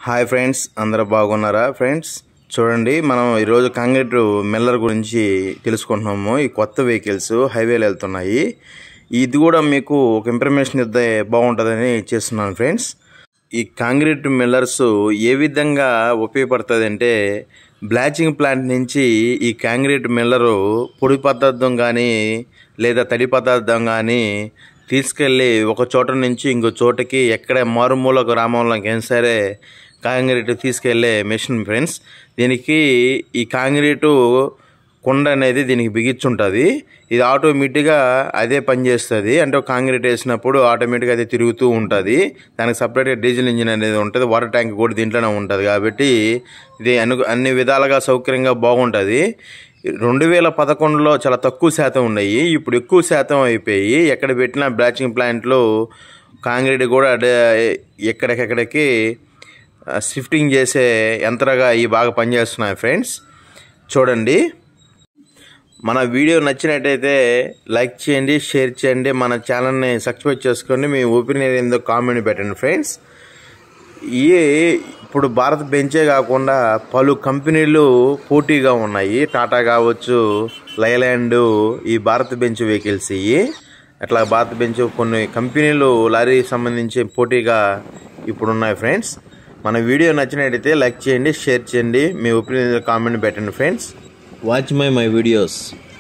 Hi friends అందరూ బాగున్నారా friends చూడండి మనం ఈరోజు కాంక్రీట్ మిల్లర్ గురించి తెలుసుకుంటున్నాము ఈ కొత్త వెహికల్స్ హైవేలు వెళ్తున్నాయి ఇది కూడా మీకు ఒక ఇన్ఫర్మేషన్ ఇద్దే బాగుంటుందని చేస్తున్నాను ఫ్రెండ్స్ ఈ కాంక్రీట్ మిల్లర్స్ ఏ విధంగా ఉపయోగపడుతుంది అంటే బ్లాచింగ్ ప్లాంట్ నుంచి ఈ కాంక్రీట్ మిల్లరు పొడి పదార్థం కానీ లేదా తడి పదార్థం కానీ తీసుకెళ్ళి ఒక చోట నుంచి ఇంకో చోటకి ఎక్కడ మారుమూల గ్రామంలోకి అయినా సరే కాంక్రీట్ తీసుకెళ్లే మెషిన్ ఫ్రెండ్స్ దీనికి ఈ కాంక్రీటు కుండ అనేది దీనికి బిగించుంటుంది ఇది ఆటోమేటిక్గా అదే పనిచేస్తుంది అంటే ఒక కాంక్రీట్ వేసినప్పుడు ఆటోమేటిక్గా అదే తిరుగుతూ ఉంటుంది దానికి సపరేట్గా డీజిల్ ఇంజిన్ అనేది ఉంటుంది వాటర్ ట్యాంక్ కూడా దీంట్లోనే ఉంటుంది కాబట్టి ఇది అను అన్ని విధాలుగా సౌకర్యంగా బాగుంటుంది రెండు వేల పదకొండులో చాలా తక్కువ శాతం ఉన్నాయి ఇప్పుడు ఎక్కువ శాతం అయిపోయి ఎక్కడ పెట్టినా బ్లాచింగ్ ప్లాంట్లు కాంక్రీట్ కూడా అదే ఎక్కడికెక్కడికి షిఫ్టింగ్ చేసే యంత్రంగా ఇవి బాగా పనిచేస్తున్నాయి ఫ్రెండ్స్ చూడండి మన వీడియో నచ్చినట్టయితే లైక్ చేయండి షేర్ చేయండి మన ఛానల్ని సబ్స్క్రైబ్ చేసుకోండి మీ ఒపీనియన్ ఏందో కామెంట్ పెట్టండి ఫ్రెండ్స్ ఈ ఇప్పుడు భారత్ బెంచే కాకుండా పలు కంపెనీలు పోటీగా ఉన్నాయి టాటా కావచ్చు లైలాండ్ ఈ భారత్ బెంచ్ వెహికల్స్ ఇవి అట్లా భారత్ బెంచ్ కొన్ని కంపెనీలు లారీ సంబంధించి పోటీగా ఇప్పుడు ఉన్నాయి ఫ్రెండ్స్ మన వీడియో నచ్చినట్టయితే లైక్ చేయండి షేర్ చేయండి మీ ఒపీనియన్ కామెంట్ పెట్టండి friends Watch my my videos.